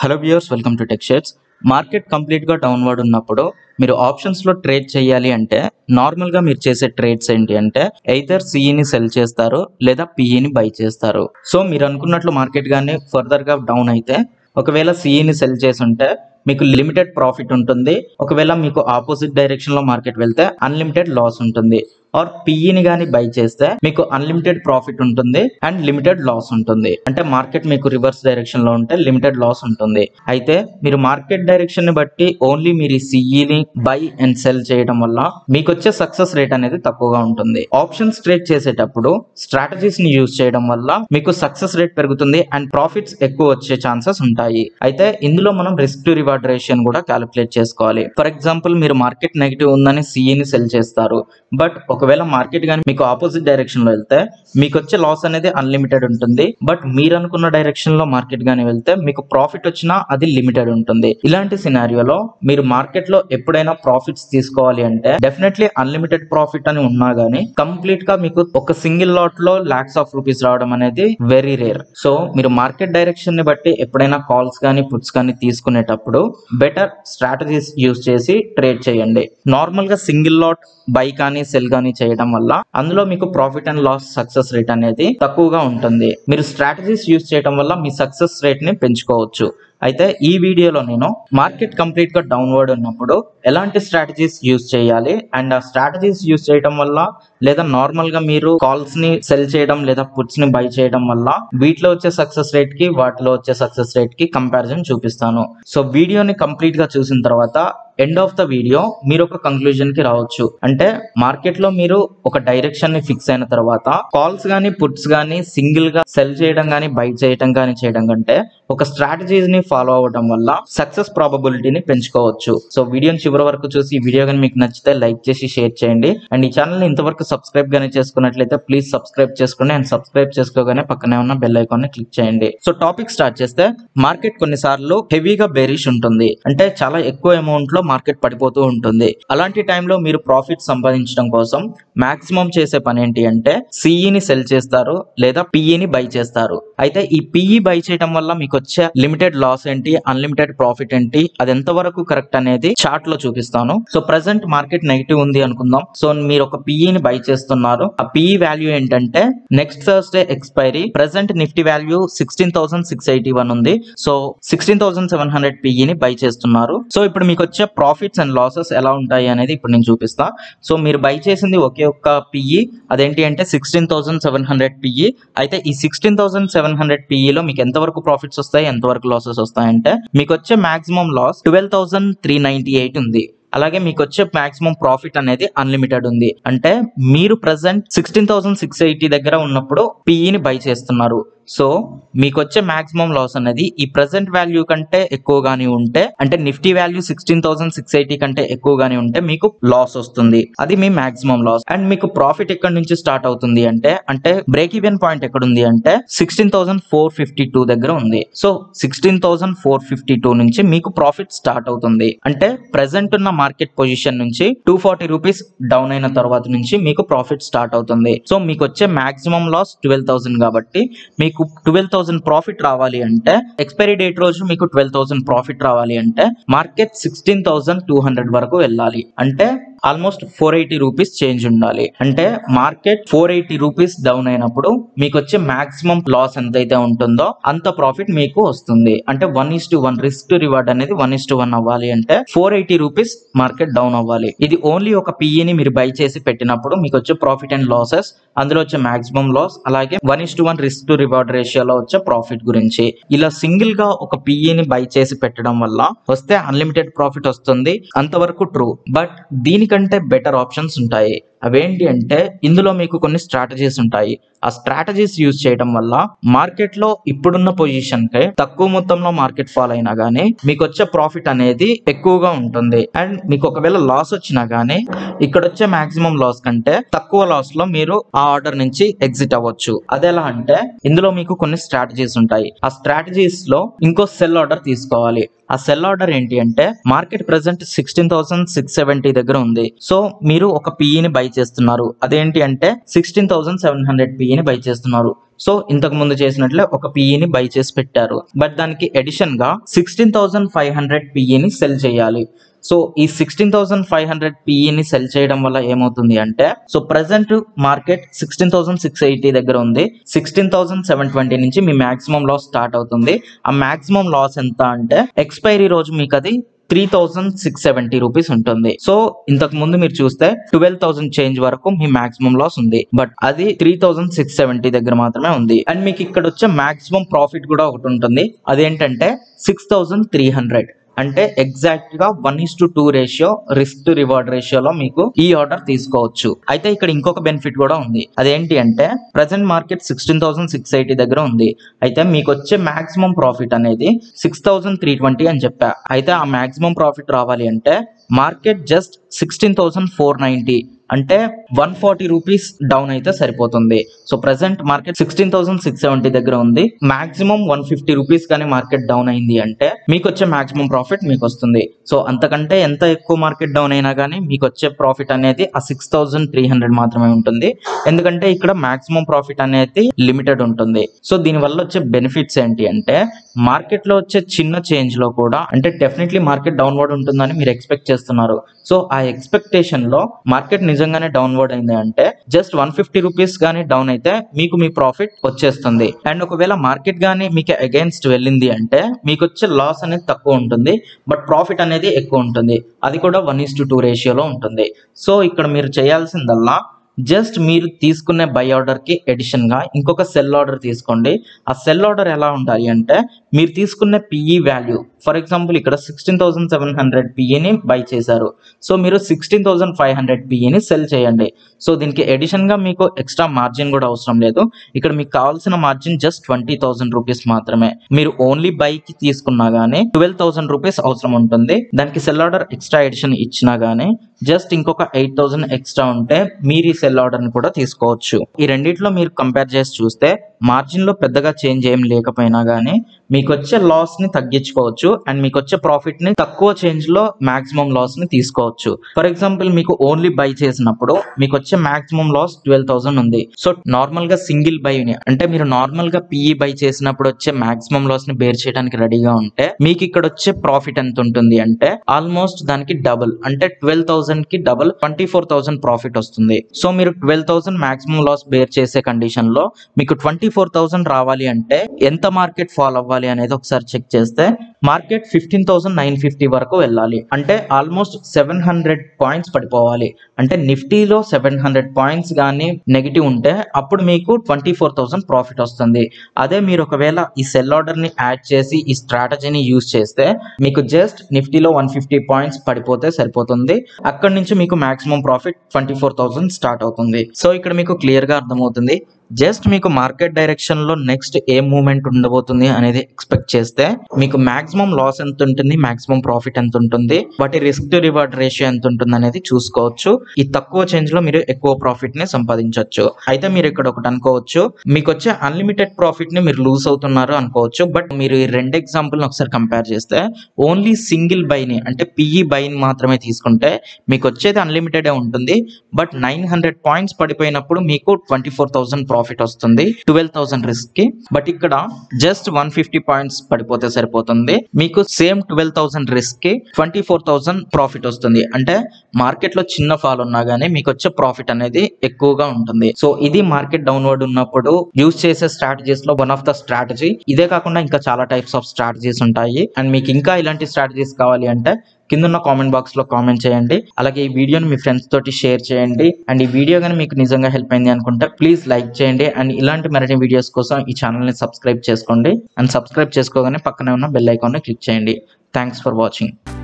hello viewers welcome to tech shares market కంప్లీట్గా downward ఉన్నప్పుడు మీరు ఆప్షన్స్లో ట్రేడ్ చేయాలి అంటే నార్మల్గా మీరు చేసే ట్రేడ్స్ ఏంటి అంటే ఎయిదర్ సిఈని సెల్ చేస్తారు లేదా పిఈని బై చేస్తారు సో మీరు అనుకున్నట్లు మార్కెట్ కానీ ఫర్దర్గా డౌన్ అయితే ఒకవేళ సిఈని సెల్ చేసి ఉంటే మీకు లిమిటెడ్ ప్రాఫిట్ ఉంటుంది ఒకవేళ మీకు ఆపోజిట్ డైరెక్షన్ లో మార్కెట్ వెళ్తే అన్లిమిటెడ్ లాస్ ఉంటుంది ఆర్ పిఈని కానీ బై చేస్తే మీకు అన్లిమిటెడ్ ప్రాఫిట్ ఉంటుంది అండ్ లిమిటెడ్ లాస్ ఉంటుంది అంటే మార్కెట్ మీకు రివర్స్ డైరెక్షన్ లో ఉంటే లిమిటెడ్ లాస్ ఉంటుంది అయితే మీరు మార్కెట్ డైరెక్షన్ ని బట్టి ఓన్లీ మీరు ఈ సిఈని బై అండ్ సెల్ చేయడం వల్ల మీకు వచ్చే సక్సెస్ రేట్ అనేది తక్కువగా ఉంటుంది ఆప్షన్స్ ట్రేడ్ చేసేటప్పుడు స్ట్రాటజీస్ ని యూజ్ చేయడం వల్ల మీకు సక్సెస్ రేట్ పెరుగుతుంది అండ్ ప్రాఫిట్స్ ఎక్కువ వచ్చే ఛాన్సెస్ ఉంటాయి అయితే ఇందులో మనం రిస్క్ టు రివార్డ్ రేషియోని కూడా క్యాలిక్యులేట్ చేసుకోవాలి ఫర్ ఎగ్జాంపుల్ మీరు మార్కెట్ నెగిటివ్ ఉందని సిఈని సెల్ చేస్తారు బట్ ఒకవేళ మార్కెట్ కానీ మీకు ఆపోజిట్ డైరెక్షన్ లో వెళ్తే మీకు వచ్చే లాస్ అనేది అన్లిమిటెడ్ ఉంటుంది బట్ మీరు అనుకున్న డైరెక్షన్ లో మార్కెట్ గానీ వెళ్తే మీకు ప్రాఫిట్ వచ్చినా అది లిమిటెడ్ ఉంటుంది ఇలాంటి సినారియోలో మీరు మార్కెట్ లో ఎప్పుడైనా ప్రాఫిట్స్ తీసుకోవాలి అంటే డెఫినెట్లీ అన్లిమిటెడ్ ప్రాఫిట్ అని ఉన్నా గానీ కంప్లీట్ గా మీకు ఒక సింగిల్ లాట్ లో లాక్స్ ఆఫ్ రూపీస్ రావడం అనేది వెరీ రేర్ సో మీరు మార్కెట్ డైరెక్షన్ ని బట్టి ఎప్పుడైనా కాల్స్ కానీ పుట్స్ కానీ తీసుకునేటప్పుడు బెటర్ స్ట్రాటజీస్ యూస్ చేసి ట్రేడ్ చేయండి నార్మల్ గా సింగిల్ లాట్ బై కానీ సెల్ కానీ చేయడం వల్ల అందులో మీకు profit and loss success rate అనేది తక్కువగా ఉంటుంది మీరు స్ట్రాటజీస్ యూస్ చేయడం వల్ల మీ సక్సెస్ రేట్ ని పెంచుకోవచ్చు అయితే ఈ వీడియోలో నేను మార్కెట్ కంప్లీట్ గా డౌన్వర్డ్ ఉన్నప్పుడు ఎలాంటి స్ట్రాటజీస్ యూస్ చేయాలి అండ్ ఆ స్ట్రాటజీస్ యూస్ చేయడం వల్ల లేదా నార్మల్ గా మీరు కాల్స్ ని సెల్ చేయడం లేదా పుట్స్ ని బై చేయడం వల్ల వీటిలో వచ్చే సక్సెస్ రేట్ కి వాటిలో వచ్చే సక్సెస్ రేట్ కి కంపారిజన్ చూపిస్తాను సో వీడియోని కంప్లీట్ గా చూసిన తర్వాత ఎండ్ ఆఫ్ ద వీడియో మీరు ఒక కంక్లూజన్ కి రావచ్చు అంటే మార్కెట్ లో మీరు ఒక డైరెక్షన్ ని ఫిక్స్ అయిన తర్వాత కాల్స్ గానీ పుట్స్ గానీ సింగిల్ గా సెల్ చేయడం గానీ బై చేయడం గానీ చేయడం కంటే ఒక స్ట్రాటజీస్ ని ఫాలో అవ్వడం వల్ల సక్సెస్ ప్రాబబిలిటీని పెంచుకోవచ్చు సో వీడియోని చివరి వరకు చూసి ఈ వీడియో కానీ మీకు నచ్చితే లైక్ చేసి షేర్ చేయండి అండ్ ఈ ఛానల్ ని ఇంతవరకు సబ్స్క్రైబ్ గానీ చేసుకున్నట్లయితే ప్లీజ్ సబ్స్క్రైబ్ చేసుకోండి అండ్ సబ్స్క్రైబ్ చేసుకోగానే పక్కనే ఉన్న బెల్ ఐకాన్ ని క్లిక్ చేయండి సో టాపిక్ స్టార్ట్ చేస్తే మార్కెట్ కొన్నిసార్లు హెవీగా బెరిష్ ఉంటుంది అంటే చాలా ఎక్కువ అమౌంట్ లో మార్కెట్ పడిపోతూ ఉంటుంది అలాంటి టైంలో మీరు ప్రాఫిట్ సంపాదించడం కోసం మాక్సిమం చేసే పని ఏంటి అంటే సిఈని సెల్ చేస్తారు లేదా పిఈని బై చేస్తారు అయితే ఈ పిఈ బై చేయడం వల్ల మీకు వచ్చే లిమిటెడ్ లాస్ ఏంటి అన్లిమిటెడ్ ప్రాఫిట్ ఏంటి అది ఎంతవరకు కరెక్ట్ అనేది చార్ట్ లో చూపిస్తాను సో ప్రెసెంట్ మార్కెట్ నెగిటివ్ ఉంది అనుకుందాం సో మీరు ఒక పిఈని బై చేస్తున్నారు ఆ పిఈ వాల్యూ ఏంటంటే next Thursday expiry present Nifty value sixteen thousand six eighty one ఉంది so sixteen thousand seven hundred పిఈని బై చేస్తున్నారు సో ఇప్పుడు మీకు వచ్చే ప్రాఫిట్స్ అండ్ లాసెస్ ఎలా ఉంటాయి అనేది ఇప్పుడు నేను చూపిస్తా సో మీరు బై చేసింది ఒకే ఒక్క పిఈ అదేంటి అంటే sixteen thousand seven hundred PE అయితే ఈ సిక్స్టీన్ థౌసండ్ సెవెన్ హండ్రెడ్ పిఈలో మీకు ఎంతవరకు ప్రాఫిట్స్ వస్తాయి ఎంతవరకు లాసెస్ వస్తాయంటే మీకు వచ్చే maximum loss twelve thousand three ninety eight ఉంది అలాగే మీకు వచ్చే మాక్సిమం ప్రాఫిట్ అనేది అన్లిమిటెడ్ ఉంది అంటే మీరు present sixteen thousand six eighty దగ్గర ఉన్నప్పుడు పిఈని బై చేస్తున్నారు సో మీకు వచ్చే మాక్సిమం లాస్ అనేది ఈ ప్రెసెంట్ వాల్యూ కంటే ఎక్కువగానే ఉంటే అంటే Nifty value sixteen thousand six eighty కంటే ఎక్కువగానే ఉంటే మీకు లాస్ వస్తుంది అది మీ మాక్సిమం లాస్ అండ్ మీకు ప్రాఫిట్ ఎక్కడి నుంచి స్టార్ట్ అవుతుంది అంటే అంటే బ్రేక్ ఈవెన్ పాయింట్ ఎక్కడ ఉంది అంటే sixteen thousand four fifty two దగ్గర ఉంది so sixteen thousand four fifty two నుంచి మీకు ప్రాఫిట్ స్టార్ట్ అవుతుంది అంటే ప్రెసెంట్ ఉన్న మార్కెట్ పొజిషన్ నుంచి టూ ఫార్టీ రూపీస్ డౌన్ అయిన తర్వాత నుంచి మీకు ప్రాఫిట్ స్టార్ట్ అవుతుంది సో మీకు వచ్చే మాక్సిమం లాస్ ట్వెల్వ్ థౌసండ్ కాబట్టి మీకు ట్వెల్వ్ థౌసండ్ ప్రాఫిట్ రావాలి అంటే ఎక్స్పైరీ డేట్ రోజు మీకు ట్వెల్వ్ థౌసండ్ ప్రాఫిట్ రావాలి అంటే market sixteen thousand two hundred వరకు వెళ్ళాలి అంటే almost four eighty rupees change ఉండాలి అంటే market four eighty rupees down అయినప్పుడు మీకు వచ్చే మాక్సిమం లాస్ ఎంతైతే ఉంటుందో అంత ప్రాఫిట్ మీకు వస్తుంది అంటే one is to one risk to reward అనేది వన్ ఇస్ టు వన్ అవ్వాలి అంటే four eighty rupees market down అవ్వాలి ఇది ఓన్లీ ఒక పిఈని మీరు బై చేసి పెట్టినప్పుడు మీకు వచ్చే ప్రాఫిట్ అండ్ లాసెస్ అందులో వచ్చే మాక్సిమం లాస్ అలాగే one is to one risk to reward రేషియోలో వచ్చే ప్రాఫిట్ గురించి ఇలా సింగిల్ గా ఒక పిఈని బై చేసి పెట్టడం వల్ల వస్తే అన్లిమిటెడ్ ప్రాఫిట్ వస్తుంది అంతవరకు ట్రూ బట్ దీనికంటే బెటర్ ఆప్షన్స్ ఉంటాయి అవేంటి అంటే ఇందులో మీకు కొన్ని స్ట్రాటజీస్ ఉంటాయి ఆ స్ట్రాటజీస్ యూజ్ చేయడం వల్ల మార్కెట్ లో ఇప్పుడున్న పొజిషన్ కి తక్కువ మొత్తంలో మార్కెట్ ఫాల్ అయినా గానీ మీకు వచ్చే ప్రాఫిట్ అనేది ఎక్కువగా ఉంటుంది అండ్ మీకు ఒకవేళ లాస్ వచ్చినా గానీ ఇక్కడ వచ్చే మాక్సిమం లాస్ కంటే తక్కువ లాస్ లో మీరు ఆ ఆర్డర్ నుంచి ఎగ్జిట్ అవ్వచ్చు అదెలా అంటే ఇందులో మీకు కొన్ని స్ట్రాటజీస్ ఉంటాయి ఆ స్ట్రాటజీస్ లో ఇంకో సెల్ ఆర్డర్ తీసుకోవాలి ఆ సెల్ ఆర్డర్ ఏంటి అంటే market present sixteen thousand six seventy దగ్గర ఉంది ఉంటుంది సో మీరు ఒక పిఈని బై చేస్తున్నారు అదేంటి అంటే సిక్స్టీన్ థౌసండ్ సెవెన్ హండ్రెడ్ పిఈని బై చేస్తున్నారు సో ఇంతకు ముందు చేసినట్లే ఒక పిఈని బై చేసి పెట్టారు బట్ దానికి ఎడిషన్ గా సిక్స్టీన్ థౌసండ్ ఫైవ్ హండ్రెడ్ పిఈని సెల్ చేయాలి సో ఈ సిక్స్టీన్ థౌసండ్ ఫైవ్ హండ్రెడ్ పిఈని సెల్ చేయడం వల్ల ఏమవుతుంది అంటే so present market sixteen thousand six eighty దగ్గర ఉంది సిక్స్టీన్ థౌసండ్ సెవెన్ ట్వంటీ నుంచి మీ మాక్సిమం లాస్ స్టార్ట్ అవుతుంది ఆ మాక్సిమం లాస్ ఎంత అంటే ఎక్స్పైరీ రోజు మీకు అది three thousand six seventy rupees ఉంటుంది సో ఇంతకు ముందు మీరు చూస్తే ట్వెల్వ్ థౌసండ్ చేంజ్ వరకు మీ మాక్సిమం లాస్ ఉంది బట్ అది త్రీ థౌసండ్ సిక్స్ సెవెంటీ దగ్గర మాత్రమే ఉంది అండ్ మీకు ఇక్కడ వచ్చే మాక్సిమం ప్రాఫిట్ కూడా ఒకటి ఉంటుంది అదేంటంటే సిక్స్ థౌసండ్ త్రీ హండ్రెడ్ అంటే ఎగ్జాక్ట్ గా one is to two ratio risk to reward రేషియోలో మీకు ఈ ఆర్డర్ తీసుకోవచ్చు అయితే ఇక్కడ ఇంకొక బెనిఫిట్ కూడా ఉంది అదేంటి అంటే present market sixteen thousand six eighty దగ్గర ఉంది అయితే మీకు వచ్చే మాక్సిమం ప్రాఫిట్ అనేది సిక్స్ థౌసండ్ త్రీ ట్వంటీ అని చెప్పా అయితే ఆ మాక్సిమం ప్రాఫిట్ రావాలి అంటే market just sixteen thousand four ninety అంటే వన్ ఫార్టీ రూపీస్ డౌన్ అయితే సరిపోతుంది so present market sixteen thousand six seventy దగ్గర ఉంది మాక్సిమం వన్ ఫిఫ్టీ రూపీస్ కానీ మార్కెట్ డౌన్ అయింది అంటే మీకు వచ్చే మాక్సిమం ప్రాఫిట్ మీకు వస్తుంది సో అంతకంటే ఎంత ఎక్కువ మార్కెట్ డౌన్ అయినా కానీ మీకు వచ్చే ప్రాఫిట్ అనేది ఆ సిక్స్ థౌసండ్ త్రీ హండ్రెడ్ మాత్రమే ఉంటుంది ఎందుకంటే ఇక్కడ మాక్సిమం ప్రాఫిట్ అనేది లిమిటెడ్ ఉంటుంది సో దీని వల్ల వచ్చే బెనిఫిట్స్ ఏంటి అంటే మార్కెట్ లో వచ్చే చిన్న చేంజ్ లో కూడా అంటే డెఫినెట్లీ మార్కెట్ డౌన్వర్డ్ ఉంటుందని మీరు ఎక్స్పెక్ట్ చేస్తున్నారు సో ఆ ఎక్స్పెక్టేషన్ లో మార్కెట్ నిజంగానే డౌన్వర్డ్ అయింది అంటే జస్ట్ వన్ ఫిఫ్టీ రూపీస్ గానీ డౌన్ అయితే మీకు మీ ప్రాఫిట్ వచ్చేస్తుంది అండ్ ఒకవేళ మార్కెట్ గానీ మీకు అగైన్స్ట్ వెళ్ళింది అంటే మీకు వచ్చే లాస్ అనేది తక్కువ ఉంటుంది బట్ ప్రాఫిట్ అనేది ఎక్కువ ఉంటుంది అది కూడా వన్ ఇస్ టు టూ రేషియోలో ఉంటుంది సో ఇక్కడ మీరు చేయాల్సిందల్లా జస్ట్ మీరు తీసుకునే బై ఆర్డర్ కి ఎడిషన్ గా ఇంకొక సెల్ ఆర్డర్ తీసుకోండి ఆ సెల్ ఆర్డర్ ఎలా ఉండాలి అంటే మీరు తీసుకున్న పిఈ వాల్యూ ఫర్ ఎగ్జాంపుల్ ఇక్కడ సిక్స్టీన్ థౌసండ్ సెవెన్ హండ్రెడ్ పిఈని బై చేశారు సో మీరు సిక్స్టీన్ థౌసండ్ ఫైవ్ హండ్రెడ్ పిఈని సెల్ చేయండి సో దీనికి ఎడిషన్ గా మీకు ఎక్స్ట్రా మార్జిన్ కూడా అవసరం లేదు ఇక్కడ మీకు కావాల్సిన margin just twenty thousand rupees మాత్రమే మీరు ఓన్లీ బై కి తీసుకున్నా గానీ ట్వెల్వ్ థౌసండ్ రూపీస్ అవసరం ఉంటుంది దానికి సెల్ ఆర్డర్ ఎక్స్ట్రా ఎడిషన్ ఇచ్చినా గానీ జస్ట్ ఇంకొక ఎయిట్ థౌసండ్ ఎక్స్ట్రా ఉంటే మీరు ఈ సెల్ ఆర్డర్ ని కూడా తీసుకోవచ్చు ఈ రెండిట్లో మీరు కంపేర్ చేసి చూస్తే మార్జిన్ లో పెద్దగా చేంజ్ ఏం లేకపోయినా గానీ మీకు వచ్చే లాస్ ని తగ్గించుకోవచ్చు అండ్ మీకు వచ్చే ప్రాఫిట్ ని తక్కువ చేంజ్ లో మాక్సిమం లాస్ ని తీసుకోవచ్చు ఫర్ ఎగ్జాంపుల్ మీకు ఓన్లీ బై చేసినప్పుడు మీకు వచ్చే మాక్సిమం లాస్ ట్వెల్వ్ థౌసండ్ ఉంది సో నార్మల్ గా సింగిల్ బై అంటే మీరు నార్మల్ గా పిఈ బై చేసినప్పుడు వచ్చే మాక్సిమం లాస్ ని బేర్ చేయడానికి రెడీగా ఉంటే మీకు ఇక్కడ వచ్చే ప్రాఫిట్ ఎంత ఉంటుంది అంటే ఆల్మోస్ట్ దానికి డబుల్ అంటే ట్వెల్వ్ థౌసండ్ కి double twenty four thousand profit వస్తుంది సో మీరు twelve thousand maximum loss bear చేసే కండిషన్ లో మీకు ట్వంటీ ఫోర్ థౌసండ్ రావాలి అంటే ఎంత మార్కెట్ ఫాల్ అవ్వాలి అనేది ఒకసారి చెక్ చేస్తే market fifteen thousand nine fifty వరకు వెళ్ళాలి అంటే ఆల్మోస్ట్ సెవెన్ హండ్రెడ్ పాయింట్స్ పడిపోవాలి అంటే నిఫ్టీలో సెవెన్ హండ్రెడ్ పాయింట్స్ కానీ నెగిటివ్ ఉంటే అప్పుడు మీకు ట్వంటీ ఫోర్ థౌసండ్ ప్రాఫిట్ వస్తుంది అదే మీరు ఒకవేళ ఈ సెల్ ఆర్డర్ ని యాడ్ చేసి ఈ స్ట్రాటజీని యూజ్ చేస్తే మీకు జస్ట్ నిఫ్టీలో వన్ ఫిఫ్టీ పాయింట్స్ పడిపోతే సరిపోతుంది అక్కడ నుంచి మీకు maximum profit twenty four thousand start అవుతుంది సో ఇక్కడ మీకు క్లియర్ గా అర్థమవుతుంది జస్ట్ మీకు మార్కెట్ డైరెక్షన్ లో నెక్స్ట్ ఏ మూమెంట్ ఉండబోతుంది అనేది ఎక్స్పెక్ట్ చేస్తే మీకు మాక్సిమం లాస్ ఎంత ఉంటుంది మాక్సిమం ప్రాఫిట్ ఎంత ఉంటుంది వాటి రిస్క్ టు రివార్డ్ రేషియో ఎంత ఉంటుంది అనేది చూసుకోవచ్చు ఈ తక్కువ చేంజ్ లో మీరు ఎక్కువ ప్రాఫిట్ ని సంపాదించవచ్చు అయితే మీరు ఇక్కడ ఒకటి అనుకోవచ్చు మీకు వచ్చే అన్లిమిటెడ్ ప్రాఫిట్ ని మీరు లూజ్ అవుతున్నారు అనుకోవచ్చు బట్ మీరు ఈ రెండు ఎగ్జాంపుల్ ఒకసారి కంపేర్ చేస్తే ఓన్లీ సింగిల్ బైని అంటే పిఈ బైని మాత్రమే తీసుకుంటే మీకు వచ్చేది అన్లిమిటెడ్ ఉంటుంది బట్ నైన్ హండ్రెడ్ పాయింట్స్ పడిపోయినప్పుడు మీకు ట్వంటీ ఫోర్ థౌసండ్ ప్రాఫిట్ వస్తుంది ట్వెల్వ్ థౌసండ్ రిస్క్ కి బట్ ఇక్కడ జస్ట్ వన్ ఫిఫ్టీ పాయింట్స్ పడిపోతే సరిపోతుంది మీకు సేమ్ ట్వెల్వ్ థౌసండ్ రిస్క్ కి ట్వంటీ ఫోర్ థౌసండ్ ప్రాఫిట్ వస్తుంది అంటే మార్కెట్ లో చిన్న ఫాల్ ఉన్నా గానీ మీకు వచ్చే ప్రాఫిట్ అనేది ఎక్కువగా ఉంటుంది సో ఇది మార్కెట్ డౌన్వర్డ్ ఉన్నప్పుడు యూజ్ చేసే స్ట్రాటజీస్ లో వన్ ఆఫ్ ద స్ట్రాటజీ ఇదే కాకుండా ఇంకా చాలా టైప్స్ ఆఫ్ స్ట్రాటజీస్ ఉంటాయి అండ్ మీకు ఇంకా ఇలాంటి స్ట్రాటజీస్ కావాలి అంటే కింద ఉన్న కామెంట్ బాక్స్ లో కామెంట్ చేయండి అలాగే ఈ వీడియోని మీ ఫ్రెండ్స్ తోటి షేర్ చేయండి అండ్ ఈ వీడియో కానీ మీకు నిజంగా హెల్ప్ అయింది అనుకుంటే ప్లీజ్ లైక్ చేయండి అండ్ ఇలాంటి మరిన్ని వీడియోస్ కోసం ఈ ఛానల్ ని సబ్స్క్రైబ్ చేసుకోండి అండ్ సబ్స్క్రైబ్ చేసుకోగానే పక్కనే ఉన్న బెల్ ఐకాన్ ని క్లిక్ చేయండి థ్యాంక్స్ ఫర్ వాచింగ్